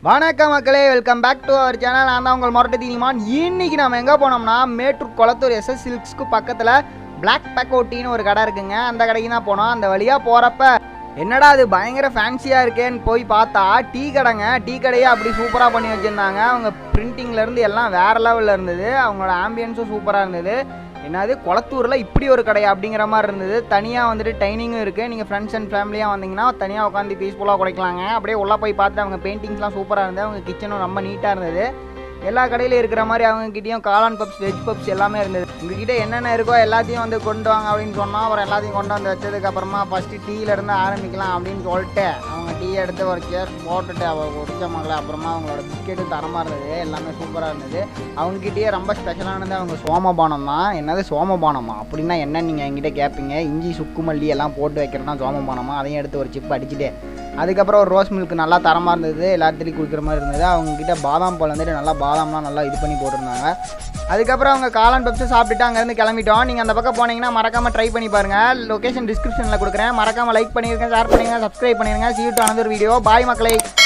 வணக்கம் மக்களே welcome back to our channel நான் தான் உங்கள் மொரட்டு தீனிமான் இன்னைக்கு நம்ம எங்கே போனோம்னா மேட்டூர் குளத்தூர் எஸ்எஸ் சில்க்ஸ்க்கு பக்கத்தில் Black பேக்கோட்டின்னு ஒரு கடை இருக்குங்க அந்த கடைக்கு தான் போனோம் அந்த வழியாக போகிறப்ப என்னடா அது பயங்கர ஃபேன்சியாக இருக்கேன்னு போய் பார்த்தா டீ கடைங்க டீ கடையே அப்படி சூப்பராக பண்ணி வச்சுருந்தாங்க அவங்க பிரிண்டிங்லேருந்து எல்லாம் வேறு லெவலில் இருந்தது அவங்களோட ஆம்பியன்ஸும் சூப்பராக இருந்தது என்னது குளத்தூரில் இப்படி ஒரு கடை அப்படிங்கிற மாதிரி இருந்தது தனியாக வந்துட்டு டைனிங்கும் இருக்குது நீங்கள் ஃப்ரெண்ட்ஸ் அண்ட் ஃபேமிலியாக வந்தீங்கன்னா தனியாக உட்காந்து பீஸ்ஃபுல்லாக குடைக்கலாங்க அப்படியே உள்ளே போய் பார்த்து அவங்க பெயிண்டிங்ஸ்லாம் சூப்பராக இருந்தது அவங்க கிச்சனும் ரொம்ப நீட்டாக இருந்தது எல்லா கடையிலும் இருக்கிற மாதிரி அவங்க கிட்டேயும் காளான் பப்ஸ் வெஜ் பப்ஸ் எல்லாமே இருந்தது உங்ககிட்ட என்னென்ன இருக்கோ எல்லாத்தையும் வந்து கொண்டு வாங்க அப்படின்னு சொன்னால் அப்புறம் எல்லாத்தையும் கொண்டு வந்து வச்சதுக்கு அப்புறமா ஃபஸ்ட்டு டீலேருந்து ஆரம்பிக்கலாம் அப்படின்னு சொல்லிட்டு அவங்க டீ எடுத்து ஒரு சேர் போட்டுட்டு அவர் குடிச்ச மகளை அப்புறமா அவங்களோட பிஸ்கெட்டு தரமாக இருந்தது எல்லாமே சூப்பராக இருந்தது அவங்ககிட்டயே ரொம்ப ஸ்பெஷலானது அவங்க சோமபானம் தான் என்னது சோமபானமா அப்படின்னா என்ன நீங்கள் என்கிட்ட கேட்பீங்க இஞ்சி சுக்கு மல்லி எல்லாம் போட்டு வைக்கிறது தான் சோமபானமா அதையும் எடுத்து ஒரு சிப் அடிச்சுட்டு அதுக்கப்புறம் ஒரு ரோஸ் மில்க் நல்லா தரமாக இருந்தது எல்லாத்துலேயும் குடிக்கிற மாதிரி இருந்தது அவங்ககிட்ட பாதாம் பால் வந்துட்டு நல்லா பாதாம்லாம் நல்லா இது பண்ணி போட்டிருந்தாங்க அதுக்கப்புறம் அவங்க காளான் பப்ஸு சாப்பிட்டுட்டு அங்கேருந்து கிளம்பிட்டோம் நீங்கள் அந்த பக்கம் போனீங்கன்னா மறக்காமல் ட்ரை பண்ணி பாருங்கள் லொகேஷன் டிஸ்கிரிப்ஷனில் கொடுக்குறேன் மறக்காமல் லைக் பண்ணிருங்க ஷேர் பண்ணிருங்க சப்ஸ்கிரைப் பண்ணிருங்க சீட்டு அனதர் வீடியோ பாய் மக்களை